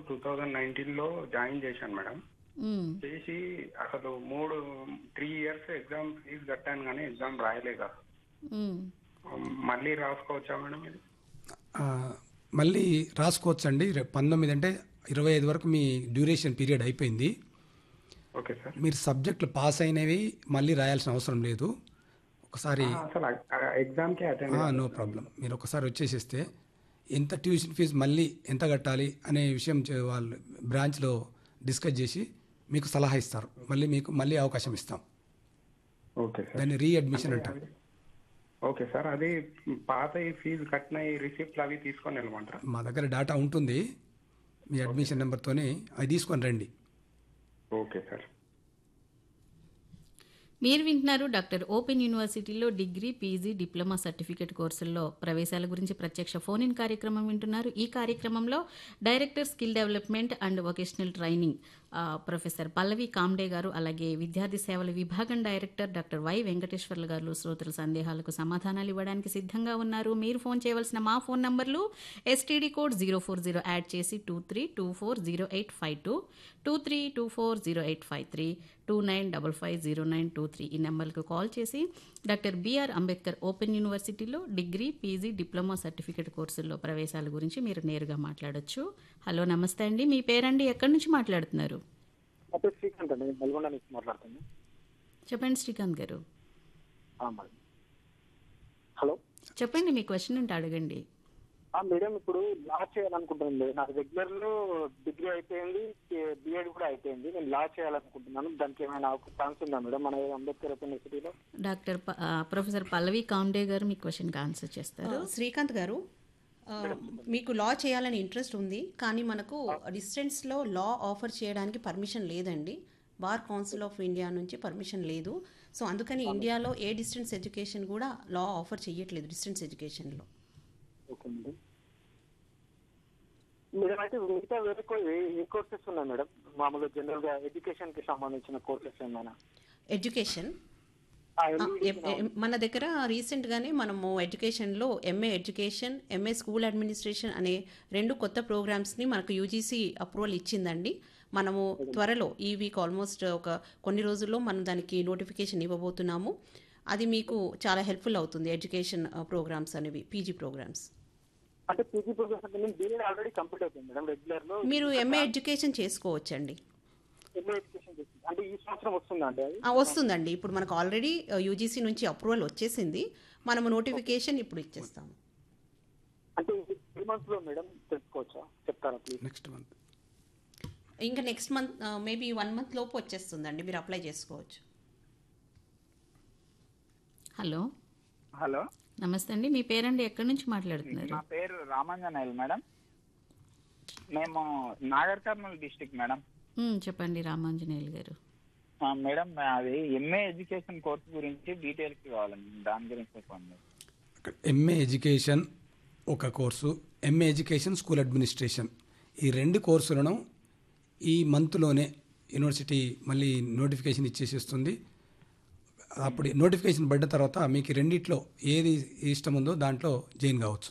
Two thousand నైన్టీన్లో join చేశాను madam మ్మ్. చేసి అసలు మూడు త్రీ ఇయర్స్ ఎగ్జామ్ ఫీజు కట్టాను కానీ ఎగ్జామ్ రాయలేదు మ్మ్. మళ్ళీ రాసుకోవచ్చా మేడం ఇది ఆ, మళ్ళీ రాసుకోవచ్చండి రేపు పంతొమ్మిది అంటే ఇరవై ఐదు వరకు మీ డ్యూరేషన్ పీరియడ్ అయిపోయింది ఓకే సార్ మీరు సబ్జెక్టులు పాస్ అయినవి మళ్ళీ రాయాల్సిన అవసరం లేదు ఒకసారి అసలు ఎగ్జామ్కి అటెండ్ నో ప్రాబ్లం మీరు ఒకసారి వచ్చేసేస్తే ఎంత ట్యూషన్ ఫీజు మళ్ళీ ఎంత కట్టాలి అనే విషయం చే- వాళ్ళు బ్రాంచ్లో డిస్కస్ చేసి మీకు సలహా ఇస్తారు మళ్ళీ మీకు మళ్ళీ అవకాశం ఇస్తాం ఓకే సార్ దాన్ని రీ అడ్మిషన్ అంటారు ఓకే సార్ అది పాత ఈ ఫీజు కట్టిన ఈ రిసిప్ట్లు అవి తీసుకొని వెళ్ళమంటారా మా దగ్గర డేటా ఉంటుంది మీ అడ్మిషన్ నెంబర్తోనే అది తీసుకొని రండి ఓకే సార్ మీరు వింటున్నారు డాక్టర్ ఓపెన్ యూనివర్సిటీలో డిగ్రీ పీజీ డిప్లొమా సర్టిఫికేట్ కోర్సుల్లో ప్రవేశాల గురించి ప్రత్యక్ష ఫోన్ ఇన్ కార్యక్రమం వింటున్నారు ఈ కార్యక్రమంలో director skill development and vocational training ఆ, ప్రొఫెసర్ పల్లవి కామ్డే గారు అలాగే విద్యార్థి సేవల విభాగం డైరెక్టర్ డాక్టర్ వై వెంకటేశ్వర్లు గారు శ్రోతల సందేహాలకు సమాధానాలు ఇవ్వడానికి సిద్ధంగా ఉన్నారు మీరు ఫోన్ చేయవలసిన మా ఫోన్ నంబర్లు STD code zero four zero add చేసి two three two four zero eight five two two three two four zero eight five three two nine double five zero nine two three ఈ నెంబర్కు call చేసి doctor BR Ambedkar open యూనివర్సిటీలో degree PG diploma certificate కోర్సుల్లో ప్రవేశాల గురించి మీరు నేరుగా మాట్లాడొచ్చు హలో నమస్తే అండి మీ పేరండి ఎక్కడి నుంచి మాట్లాడుతున్నారు నా పేరు శ్రీకాంత్ అండి నేను నల్గొండ నుంచి మాట్లాడుతున్నాను చెప్పండి శ్రీకాంత్ గారు ఆ, మేడం హలో చెప్పండి మీ క్వశ్చన్ ఉంటే అడగండి ఆ, మేడం ఇప్పుడు లా చేయాలనుకుంటున్నాను నాకు రెగ్యులర్ లో డిగ్రీ అయిపోయింది బిఎడ్ కూడా అయిపోయింది నేను లా చేయాలనుకుంటున్నాను దానికి ఏమైనా ఛాన్స్ ఉందా మేడం మన అంబేద్కర్ ఓపెన్ యూనివర్సిటీలో డాక్టర్ ప- ఆ, ప్రొఫెసర్ పల్లవి కామ్డే గారు మీ క్వశ్చన్కి ఆన్సర్ చేస్తారు శ్రీకాంత్ గారు ఆ, మీకు లా చేయాలని ఇంట్రెస్ట్ ఉంది కానీ మనకు డిస్టెన్స్లో లా ఆఫర్ చేయడానికి పర్మిషన్ లేదండి బార్ కౌన్సిల్ ఆఫ్ ఇండియా నుంచి పర్మిషన్ లేదు సో అందుకని ఇండియాలో ఏ డిస్టెన్స్ ఎడ్యుకేషన్ కూడా లా ఆఫర్ చేయట్లేదు డిస్టెన్స్ ఎడ్యుకేషన్లో ఓకే మేడం మేడం అయితే మిగతా వేరే కో- ఏ- ఏ కోర్సెస్ ఉన్నాయి మేడం మామూలుగా జనరల్ గా ఎడ్యుకేషన్ కి సంబంధించిన కోర్సెస్ ఏమైనా ఎడ్యుకేషన్ ఆ, ఆ, ఎన్ని- ఎ- ఎ- మన దగ్గర రీసెంట్గానే మనము ఎడ్యుకేషన్లో MA education MA school administration అనే రెండు కొత్త ప్రోగ్రామ్స్ని మనకు యూజీసీ అప్రూవల్ ఇచ్చిందండి మనము త్వరలో ఈ వీక్ ఆల్మోస్ట్ ఒక కొన్ని రోజుల్లో మనం దానికి నోటిఫికేషన్ ఇవ్వబోతున్నాము అది మీకు చాలా హెల్ప్ఫుల్ అవుతుంది ఎడ్యుకేషన్ ప్రోగ్రామ్స్ అనేవి పీజీ ప్రోగ్రామ్స్ అంటే పీజీ ప్రోగ్రెస్ అంటే నేను బీఎడ్ ఆల్రెడీ కంప్లీట్ అయిపోయింది మేడం రెగ్యులర్ లో మీరు ఎంఏ ఎడ్యుకేషన్ చేసుకోవచ్చండి ఎంఏ ఎడ్యుకేషన్ చేసింది అంటే ఈ సంవత్సరం వస్తుందా అండి అది ఆ, వస్తుందండి ఇప్పుడు మనకు ఆల్రెడీ యూజీసీ నుంచి అప్రూవల్ వచ్చేసింది మనము నోటిఫికేషన్ ఇప్పుడు ఇచ్చేస్తాము అంటే త్రీ మంత్స్ లో మేడం తెలుసుకోవచ్చా చెప్తారా ప్లీజ్ నెక్స్ట్ మంత్ ఇంకా next month maybe one month లోపు వచ్చేస్తుందండి మీరు అప్లై చేసుకోవచ్చు హలో హలో నమస్తే అండి మీ పేరండి ఎక్కడి నుంచి మాట్లాడుతున్నారు నా పేరు రామాంజనేయులు మేడం మేము నాగర్ కర్నూలు డిస్టిక్ మేడం మ్, చెప్పండి రామాంజనేయులు గారు ఆ, మేడం అది ఎంఏ ఎడ్యుకేషన్ కోర్స్ గురించి డీటెయిల్స్ కావాలండి దాని గురించి చెప్పండి ఎంఏ ఎడ్యుకేషన్ ఒక course MA education school administration ఈ రెండు కోర్సులను ఈ మంత్లోనే యూనివర్సిటీ మళ్ళీ నోటిఫికేషన్ ఇచ్చేసేస్తుంది అప్పుడు నోటిఫికేషన్ పడ్డ తర్వాత మీకు రెండిట్లో ఏది ఇష్టం ఉందో దాంట్లో జాయిన్ కావచ్చు